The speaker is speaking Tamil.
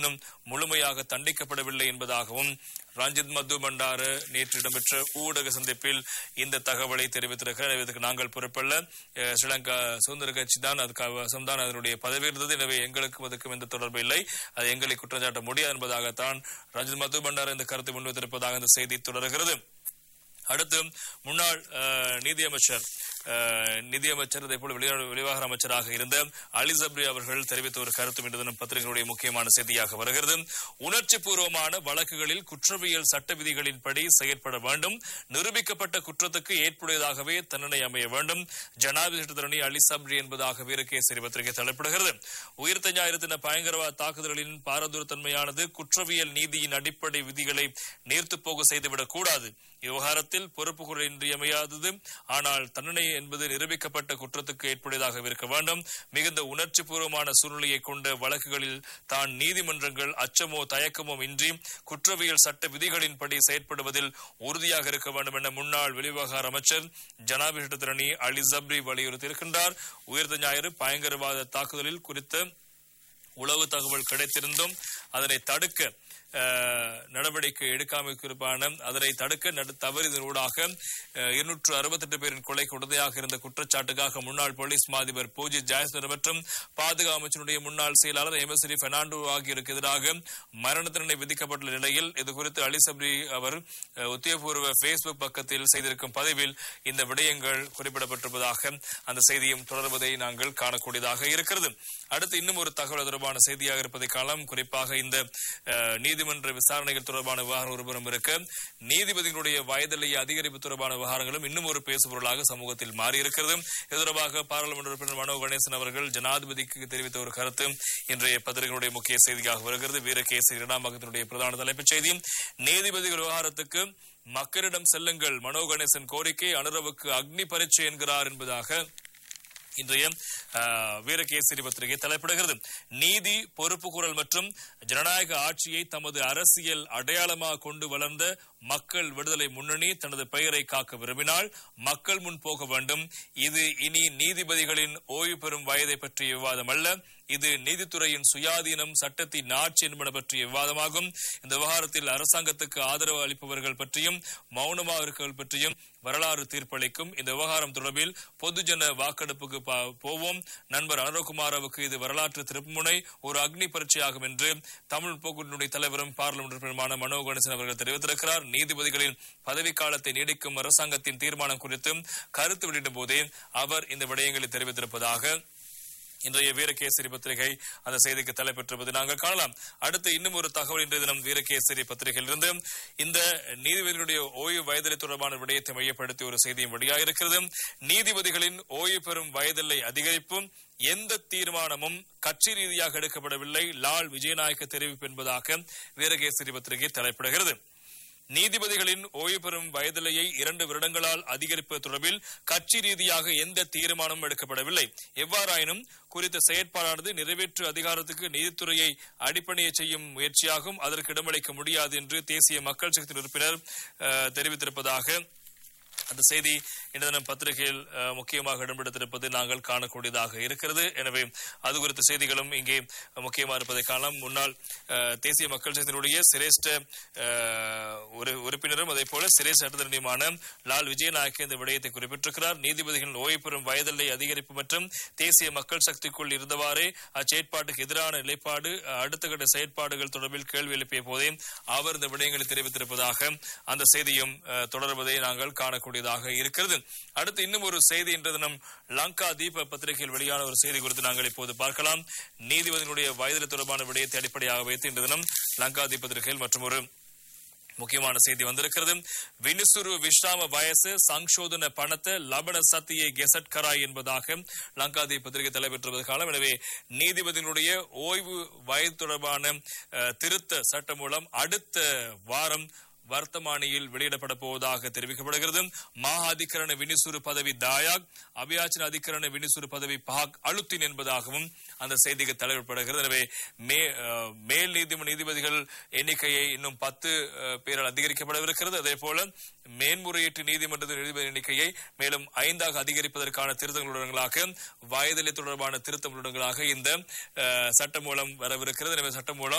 இன்னும் முழுமையாக தண்டிக்கப்படவில்லை என்பதாகவும் ரஞ்சித் மது பண்டார நேற்று இடம்பெற்ற ஊடக சந்திப்பில் இந்த தகவலை தெரிவித்திருக்கிறார் எனவே இதுக்கு நாங்கள் பொறுப்பல்ல அஹ், ஸ்ரீலங்கா சுதந்திர கட்சி தான் அதுக்கு அவசம்தான் அதனுடைய பதவி இருந்தது எனவே எங்களுக்கும் அதுக்கும் எந்த தொடர்பு இல்லை அது எங்களை குற்றம் சாட்ட முடியாது என்பதாகத்தான் ரஞ்சித் மது பண்டார இந்த கருத்தை முன்வைத்திருப்பதாக இந்த செய்தி தொடர்கிறது அடுத்து முன்னாள் அஹ், நிதியமைச்சர் அஹ், நிதியமைச்சர் அதே போல வெளியுறவு வெளிவாக அமைச்சராக இருந்த அலி சப்ரி அவர்கள் தெரிவித்த ஒரு கருத்தும் இன்று தினம் பத்திரிகைகளுடைய முக்கியமான செய்தியாக வருகிறது உணர்ச்சி பூர்வமான வழக்குகளில் குற்றவியல் சட்ட விதிகளின்படி செயற்பட வேண்டும் நிரூபிக்கப்பட்ட குற்றத்துக்கு ஏற்புடையதாகவே தண்டனை அமைய வேண்டும் ஜனாதிபதி சட்டத்தரணி அலி சப்ரி என்பதாக வீரகேசரி பத்திரிகை தலைப்பிடுகிறது உயிர்த்த ஞாயிறு தின பயங்கரவாத தாக்குதல்களின் பாரதூரத்தன்மையானது குற்றவியல் நீதியின் அடிப்படை விதிகளை நீர்த்துப் போக செய்துவிடக் கூடாது விவகாரத்தில் பொறுப்பு குறை இன்றியமையாதது ஆனால் தண்டனை என்பது நிரூபிக்கப்பட்ட குற்றத்துக்கு ஏற்புடையதாக இருக்க வேண்டும் மிகுந்த உணர்ச்சி பூர்வமான சூழ்நிலையை கொண்ட வழக்குகளில் தான் நீதிமன்றங்கள் அச்சமோ தயக்கமோ இன்றி குற்றவியல் சட்ட விதிகளின்படி செயற்படுவதில் உறுதியாக இருக்க வேண்டும் என முன்னாள் வெளிவிவகார அமைச்சர் ஜனாபி சட்டத்திரணி அலி ஜப்ரி வலியுறுத்தியிருக்கின்றார் உயர்ந்த ஞாயிறு பயங்கரவாத தாக்குதலில் குறித்த உளவு தகவல் கிடைத்திருந்தும் அதனை தடுக்க அஹ், நடவடிக்கை எடுக்காமல் குறிப்பான அதனை தடுக்க நட- தவறியதனூடாக இருநூற்று அறுபத்தெட்டு பேரின் கொலைக்கு உடந்தையாக இருந்த குற்றச்சாட்டுக்காக முன்னாள் போலீஸ் மாதிபர் பூஜி ஜாயஸ்வர் மற்றும் பாதுகாப்பு அமைச்சருடைய முன்னாள் செயலாளர் எம்எஸ்ரி பெர்னாண்டோ ஆகியோருக்கு எதிராக மரண தண்டனை விதிக்கப்பட்டுள்ள நிலையில் இது குறித்து அலி சப்ரி அவர் அஹ், உத்தியோகபூர்வ பேஸ்புக் பக்கத்தில் செய்திருக்கும் பதிவில் இந்த விடயங்கள் குறிப்பிடப்பட்டிருப்பதாக அந்த செய்தியும் தொடர்வதை நாங்கள் காணக்கூடியதாக இருக்கிறது அடுத்து இன்னும் ஒரு தகவல் தொடர்பான செய்தியாக இருப்பதை காணலாம் குறிப்பாக இந்த அஹ், நீதிமன்ற விசாரணைகள் தொடர்பான விவகாரம் ஒருபுறம் இருக்க நீதிபதிகளுடைய வயதிலேயே அதிகரிப்பு தொடர்பான விவகாரங்களும் இன்னும் ஒரு பேசுபொருளாக சமூகத்தில் மாறியிருக்கிறது இது தொடர்பாக பாராளுமன்ற உறுப்பினர் மனோ கணேசன் அவர்கள் ஜனாதிபதிக்கு தெரிவித்த ஒரு கருத்து இன்றைய பத்திரிகைகளுடைய முக்கிய செய்தியாக வருகிறது வீரகேசரி இரண்டாம் பக்கத்தினுடைய பிரதான தலைப்புச் செய்தி நீதிபதிகள் விவகாரத்துக்கு மக்களிடம் செல்லுங்கள் மனோ கணேசன் கோரிக்கை அனுரவுக்கு அக்னி பரீட்சை என்கிறார் என்பதாக இன்றைய அஹ், வீரகேசரி பத்திரிகை தலைப்பிடுகிறது நீதி பொறுப்பு குரல் மற்றும் ஜனநாயக ஆட்சியை தமது அரசியல் அடையாளமாக கொண்டு வளர்ந்த மக்கள் விடுதலை முன்னணி தனது பெயரை காக்க விரும்பினால் மக்கள் முன் போக வேண்டும் இது இனி நீதிபதிகளின் ஓய்வு பெறும் வயதை பற்றிய விவாதம் அல்ல இது நீதித்துறையின் சுயாதீனம் சட்டத்தின் ஆட்சி என்பன பற்றிய விவாதமாகும் இந்த விவகாரத்தில் அரசாங்கத்துக்கு ஆதரவு அளிப்பவர்கள் பற்றியும் மௌனமாக இருக்கவர்கள் பற்றியும் வரலாறு தீர்ப்பளிக்கும் இந்த விவகாரம் தொடர்பில் பொதுஜன வாக்கெடுப்புக்கு பா- போவோம் நண்பர் அனுரகுமாரவுக்கு இது வரலாற்று திருப்புமுனை ஒரு அக்னி பரீட்சையாகும் என்று தமிழ் போக்குடைய தலைவரும் பார்லிமெண்ட் உறுப்பினருமான மனோ கணேசன் அவர்கள் தெரிவித்திருக்கிறார் நீதிபதிகளின் பதவிக்காலத்தை நீடிக்கும் அரசாங்கத்தின் தீர்மானம் குறித்து கருத்து வெளியிடும் போதே அவர் இந்த விடயங்களை தெரிவித்திருப்பதாக இன்றைய வீரகேசரி பத்திரிகை அந்த செய்திக்கு தலைப்பெற்றிருப்பதை நாங்கள் காணலாம் அடுத்து இன்னும் ஒரு தகவல் இன்றைய தினம் வீரகேசரி பத்திரிகையிலிருந்து இந்த நீதிபதிகளுடைய ஓய்வு வயதிலை தொடர்பான விடயத்தை மையப்படுத்தி ஒரு செய்தியும் வெளியாகிருக்கிறது நீதிபதிகளின் ஓய்வு பெறும் வயதில்லை அதிகரிப்பும் எந்த தீர்மானமும் கட்சி ரீதியாக எடுக்கப்படவில்லை லால் விஜயநாயக்க தெரிவிப்பு என்பதாக வீரகேசரி பத்திரிகை தலைப்பிடுகிறது நீதிபதிகளின் ஓய்வு பெறும் வயதிலையை இரண்டு வருடங்களால் அதிகரிப்பது தொடர்பில் கட்சி ரீதியாக எந்த தீர்மானமும் எடுக்கப்படவில்லை எவ்வாறாயினும் குறித்த செயற்பாடானது நிறைவேற்று அதிகாரத்துக்கு நீதித்துறையை அடிப்பணிய செய்யும் முயற்சியாகும் அதற்கு இடமளிக்க முடியாது என்று தேசிய மக்கள் சக்தி உறுப்பினர் அஹ், தெரிவித்திருப்பதாக அந்த செய்தி இன்று தினம் பத்திரிகையில் அஹ், முக்கியமாக இடம்பெடுத்திருப்பது நாங்கள் காணக்கூடியதாக இருக்கிறது எனவே அது குறித்த செய்திகளும் இங்கே முக்கியமாக இருப்பதை காணலாம் முன்னாள் அஹ், தேசிய மக்கள் சக்தியினுடைய சிரேஷ்ட அஹ், ஒரு உறுப்பினரும் அதே போல சிரேஷ்ட சட்டத்தரணியுமான லால் விஜயநாயக்க இந்த விடயத்தை குறிப்பிட்டிருக்கிறார் நீதிபதிகளின் ஓய்வு பெறும் வயதில்லை அதிகரிப்பு மற்றும் தேசிய மக்கள் சக்திக்குள் இருந்தவாறே அச்செயற்பாட்டுக்கு எதிரான நிலைப்பாடு அஹ், அடுத்த கட்ட செயற்பாடுகள் தொடர்பில் கேள்வி எழுப்பிய போதே அவர் இந்த விடயங்களை தெரிவித்திருப்பதாக அந்த செய்தியும் அஹ், தொடர்வதை நாங்கள் காணக்கூடியதாக இருக்கிறது அடுத்து இன்னும் ஒரு செய்தி இன்று தினம் லங்கா தீப பத்திரிகையில் வெளியான ஒரு செய்தி குறித்து நாங்கள் இப்போது பார்க்கலாம் நீதிபதியினுடைய வயதில் தொடர்பான விடயத்தை அடிப்படையாக வைத்து இன்று தினம் லங்கா தீப பத்திரிகையில் மற்றும் ஒரு முக்கியமான செய்தி வந்திருக்கிறது வினுசுரு விஸ்ராம வயசு சங்ஷோதன பணத்தை லபன சத்தியை கெசட் கராய் என்பதாக லங்காதீப் பத்திரிகை தலைப்பெற்றுவது காலம் எனவே நீதிபதிகளுடைய ஓய்வு வயது தொடர்பான அஹ், திருத்த சட்டம் மூலம் அடுத்த வாரம் வர்த்தமானியில் வெளியிடப்பட போவதாக தெரிவிக்கப்படுகிறது மா அதிகரண வினிசுறு பதவி தாயாக் அபியாச்சன அதிகரண வினிசுறு பதவி பஹாக் அழுத்தின் என்பதாகவும் அந்த செய்திக்கு தலைவிடப்படுகிறது எனவே மே அஹ், மேல் நீதிமன்ற நீதிபதிகள் எண்ணிக்கையை இன்னும் பத்து அஹ், பேரால் அதிகரிக்கப்படவிருக்கிறது அதே போல மேன்முறையீட்டு நீதிமன்ற நீதிபதி எண்ணிக்கையை மேலும் ஐந்தாக அதிகரிப்பதற்கான திருத்தங்களுடங்களாக வயதிலை தொடர்பான திருத்தங்களுடங்களாக இந்த அஹ், சட்டம் மூலம் வரவிருக்கிறது எனவே சட்டம் மூலம்